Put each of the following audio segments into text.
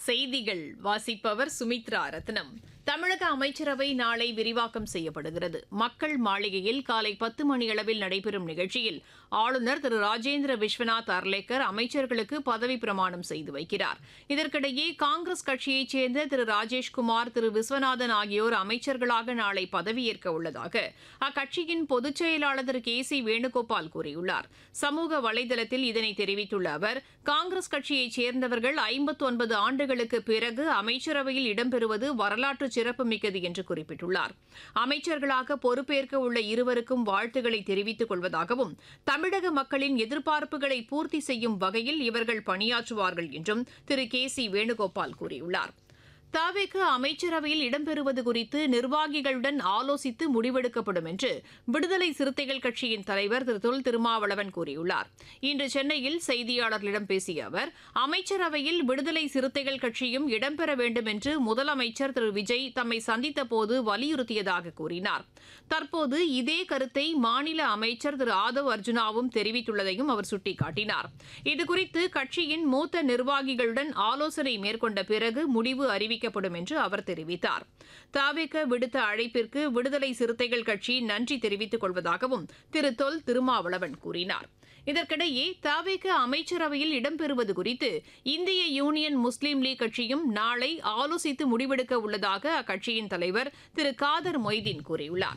செய்திகள் வாசிப்பவர் சுமித்ரா ரத்னம் தமிழக அமைச்சரவை நாளை விரிவாக்கம் செய்யப்படுகிறது மக்கள் மாளிகையில் காலை பத்து மணியளவில் நடைபெறும் நிகழ்ச்சியில் ஆளுநர் திரு ராஜேந்திர விஸ்வநாத் அர்லேக்கர் அமைச்சர்களுக்கு பதவி பிரமாணம் செய்து வைக்கிறார் இதற்கிடையே காங்கிரஸ் கட்சியைச் சேர்ந்த திரு ராஜேஷ்குமார் திரு விஸ்வநாதன் ஆகியோர் அமைச்சர்களாக நாளை பதவியேற்க உள்ளதாக அக்கட்சியின் பொதுச் செயலாளர் திரு கே சி வேணுகோபால் கூறியுள்ளார் சமூக வலைதளத்தில் இதனை தெரிவித்துள்ள அவர் காங்கிரஸ் கட்சியைச் சேர்ந்தவர்கள் ஐம்பத்தி ஒன்பது ஆண்டுகளுக்கு பிறகு அமைச்சரவையில் இடம்பெறுவது வரலாற்று சிறப்புமிக்கது என்று குறிப்பிட்டுள்ளார் அமைச்சர்களாக பொறுப்பேற்க உள்ள இருவருக்கும் வாழ்த்துக்களை தெரிவித்துக் கொள்வதாகவும் தமிழக மக்களின் எதிர்பார்ப்புகளை பூர்த்தி செய்யும் வகையில் இவர்கள் பணியாற்றுவார்கள் என்றும் திரு கே சி வேணுகோபால் கூறியுள்ளார் தாவேக்கு அமைச்சரவையில் இடம்பெறுவது குறித்து நிர்வாகிகளுடன் ஆலோசித்து முடிவெடுக்கப்படும் என்று விடுதலை சிறுத்தைகள் கட்சியின் தலைவர் திரு தொல் திருமாவளவன் கூறியுள்ளார் இன்று சென்னையில் செய்தியாளர்களிடம் பேசிய அவர் அமைச்சரவையில் விடுதலை சிறுத்தைகள் கட்சியும் இடம்பெற வேண்டும் என்று முதலமைச்சர் திரு விஜய் தம்மை சந்தித்த போது வலியுறுத்தியதாக கூறினார் தற்போது இதே கருத்தை மாநில அமைச்சர் திரு ஆதவ் அர்ஜுனாவும் தெரிவித்துள்ளதையும் அவர் சுட்டிக்காட்டினார் இதுகுறித்து கட்சியின் மூத்த நிர்வாகிகளுடன் ஆலோசனை மேற்கொண்ட பிறகு முடிவு அறிவிக்கப்படும் என்று அவர் தெரிவித்தார் தாவேக்க விடுத்த அழைப்பிற்கு விடுதலை சிறுத்தைகள் கட்சி நன்றி தெரிவித்துக் கொள்வதாகவும் திரு தொல் திருமாவளவன் கூறினார் இதற்கிடையே தாவேக அமைச்சரவையில் இடம்பெறுவது குறித்து இந்திய யூனியன் முஸ்லீம் லீக் கட்சியும் நாளை ஆலோசித்து முடிவெடுக்க உள்ளதாக அக்கட்சியின் தலைவர் திரு காதர் மொய்தீன் கூறியுள்ளார்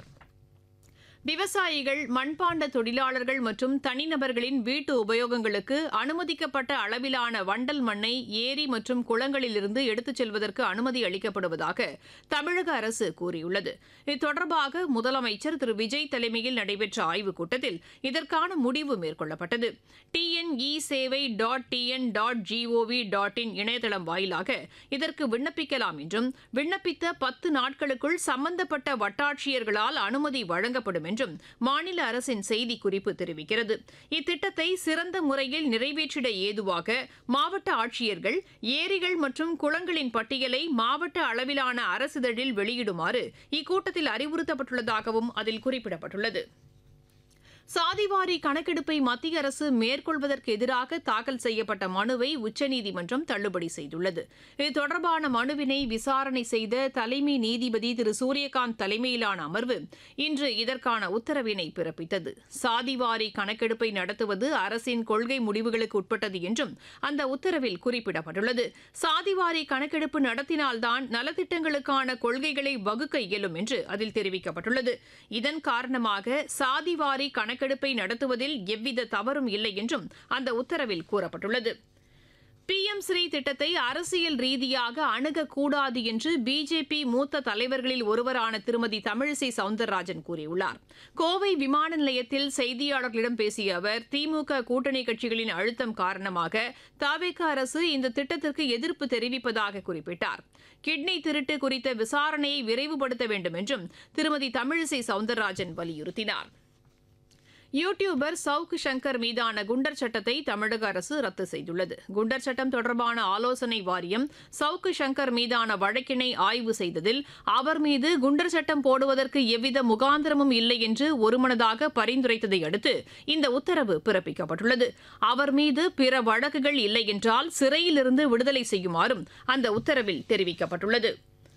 விவசாயிகள் மண்பாண்ட தொழிலாளர்கள் மற்றும் தனிநபர்களின் வீட்டு உபயோகங்களுக்கு அனுமதிக்கப்பட்ட அளவிலான வண்டல் மண்ணை ஏரி மற்றும் குளங்களிலிருந்து எடுத்துச் செல்வதற்கு அனுமதி அளிக்கப்படுவதாக தமிழக அரசு கூறியுள்ளது இது தொடர்பாக முதலமைச்சர் திரு விஜய் தலைமையில் நடைபெற்ற ஆய்வுக் கூட்டத்தில் இதற்கான முடிவு மேற்கொள்ளப்பட்டது டிஎன்இ சேவை dot TN dot gov dot in இணையதளம் வாயிலாக இதற்கு விண்ணப்பிக்கலாம் என்றும் விண்ணப்பித்த பத்து நாட்களுக்குள் சம்பந்தப்பட்ட வட்டாட்சியர்களால் அனுமதி வழங்கப்படும் என்றும் மாநில அரசின் செய்திக்குறிப்பு தெரிவிக்கிறது இத்திட்டத்தை சிறந்த முறையில் நிறைவேற்றிட ஏதுவாக மாவட்ட ஆட்சியர்கள் ஏரிகள் மற்றும் குளங்களின் பட்டியலை மாவட்ட அளவிலான அரசிதழில் வெளியிடுமாறு இக்கூட்டத்தில் அறிவுறுத்தப்பட்டுள்ளதாகவும் அதில் குறிப்பிடப்பட்டுள்ளது சாதிவாரி கணக்கெடுப்பை மத்திய அரசு மேற்கொள்வதற்கு எதிராக தாக்கல் செய்யப்பட்ட மனுவை உச்சநீதிமன்றம் தள்ளுபடி செய்துள்ளது இது தொடர்பான மனுவினை விசாரணை செய்த தலைமை நீதிபதி திரு சூரியகாந்த் தலைமையிலான அமர்வு இன்று இதற்கான உத்தரவினை பிறப்பித்தது சாதிவாரி கணக்கெடுப்பை நடத்துவது அரசின் கொள்கை முடிவுகளுக்கு உட்பட்டது என்றும் அந்த உத்தரவில் குறிப்பிடப்பட்டுள்ளது சாதிவாரி கணக்கெடுப்பு நடத்தினால்தான் நலத்திட்டங்களுக்கான கொள்கைகளை வகுக்க இயலும் என்று அதில் தெரிவிக்கப்பட்டுள்ளது இதன் காரணமாக சாதிவாரி கணக்கு கணக்கெடுப்பை நடத்துவதில் எவ்வித தவறும் இல்லை என்றும் அந்த உத்தரவில் கூறப்பட்டுள்ளது பிஎம் ஸ்ரீ திட்டத்தை அரசியல் ரீதியாக அணுகக்கூடாது என்று பிஜேபி மூத்த தலைவர்களில் ஒருவரான திருமதி தமிழிசை சவுந்தரராஜன் கூறியுள்ளார் கோவை விமான நிலையத்தில் செய்தியாளர்களிடம் பேசிய அவர் திமுக கூட்டணி கட்சிகளின் அழுத்தம் காரணமாக தாவேக அரசு இந்த திட்டத்திற்கு எதிர்ப்பு தெரிவிப்பதாக குறிப்பிட்டார் கிட்னி திருட்டு குறித்த விசாரணையை விரைவுபடுத்த வேண்டும் என்றும் திருமதி தமிழிசை சவுந்தரராஜன் வலியுறுத்தினார் யூ டியூபர் சவுக் சங்கர் மீதான குண்டர் சட்டத்தை தமிழக அரசு ரத்து செய்துள்ளது குண்டர் சட்டம் தொடர்பான ஆலோசனை வாரியம் சவுக் சங்கர் மீதான வழக்கினை ஆய்வு செய்ததில் அவர் மீது குண்டர் சட்டம் போடுவதற்கு எவ்வித முகாந்திரமும் இல்லை என்று ஒருமனதாக பரிந்துரைத்ததை அடுத்து இந்த உத்தரவு பிறப்பிக்கப்பட்டுள்ளது அவர் மீது பிற வழக்குகள் இல்லை என்றால் சிறையிலிருந்து விடுதலை செய்யுமாறும் அந்த உத்தரவில் தெரிவிக்கப்பட்டுள்ளது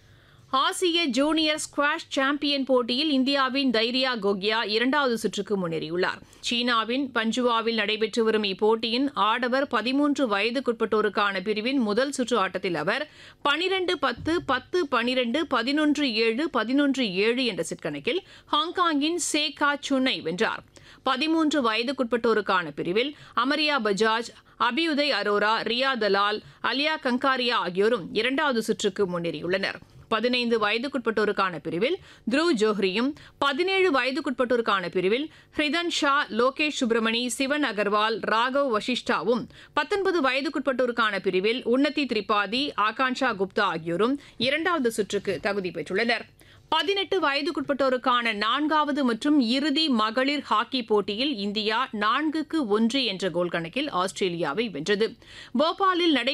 ஆசிய ஜூனியர் ஸ்குவாஷ் சாம்பியன் போட்டியில் இந்தியாவின் தைரியா கோக்யா இரண்டாவது சுற்றுக்கு முன்னேறியுள்ளார் சீனாவின் பஞ்சுவாவில் நடைபெற்று வரும் இப்போட்டியின் ஆடவர் பதிமூன்று வயதுக்குட்பட்டோருக்கான பிரிவின் முதல் சுற்று ஆட்டத்தில் அவர் பனிரெண்டு பத்து பத்து பனிரெண்டு பதினொன்று ஏழு பதினொன்று ஏழு என்ற செட் கணக்கில் ஹாங்காங்கின் சேகா சுனை வென்றார் பதிமூன்று வயதுக்குட்பட்டோருக்கான பிரிவில் அமரியா பஜாஜ் அபியுதய் அரோரா ரியா தலால் அலியா கங்காரியா ஆகியோரும் இரண்டாவது சுற்றுக்கு முன்னேறியுள்ளனர் பதினைந்து வயதுக்குட்பட்டோருக்கான பிரிவில் த்ருவ் ஜோஹ்ரியும் பதினேழு வயதுக்குட்பட்டோருக்கான பிரிவில் ஹிரிதன் ஷா லோகேஷ் சுப்ரமணி சிவன் அகர்வால் ராகவ் வசிஷ்டாவும் பத்தொன்பது வயதுக்குட்பட்டோருக்கான பிரிவில் உன்னதி திரிபாதி ஆகாங்ஷா குப்தா ஆகியோரும் இரண்டாவது சுற்றுக்கு தகுதி பெற்றுள்ளனர் பதினெட்டு வயதுக்குட்பட்டோருக்கான நான்காவது மற்றும் இறுதி மகளிர் ஹாக்கி போட்டியில் இந்தியா நான்குக்கு ஒன்று என்ற கோல் கணக்கில் ஆஸ்திரேலியாவை வென்றது போபாலில் நடை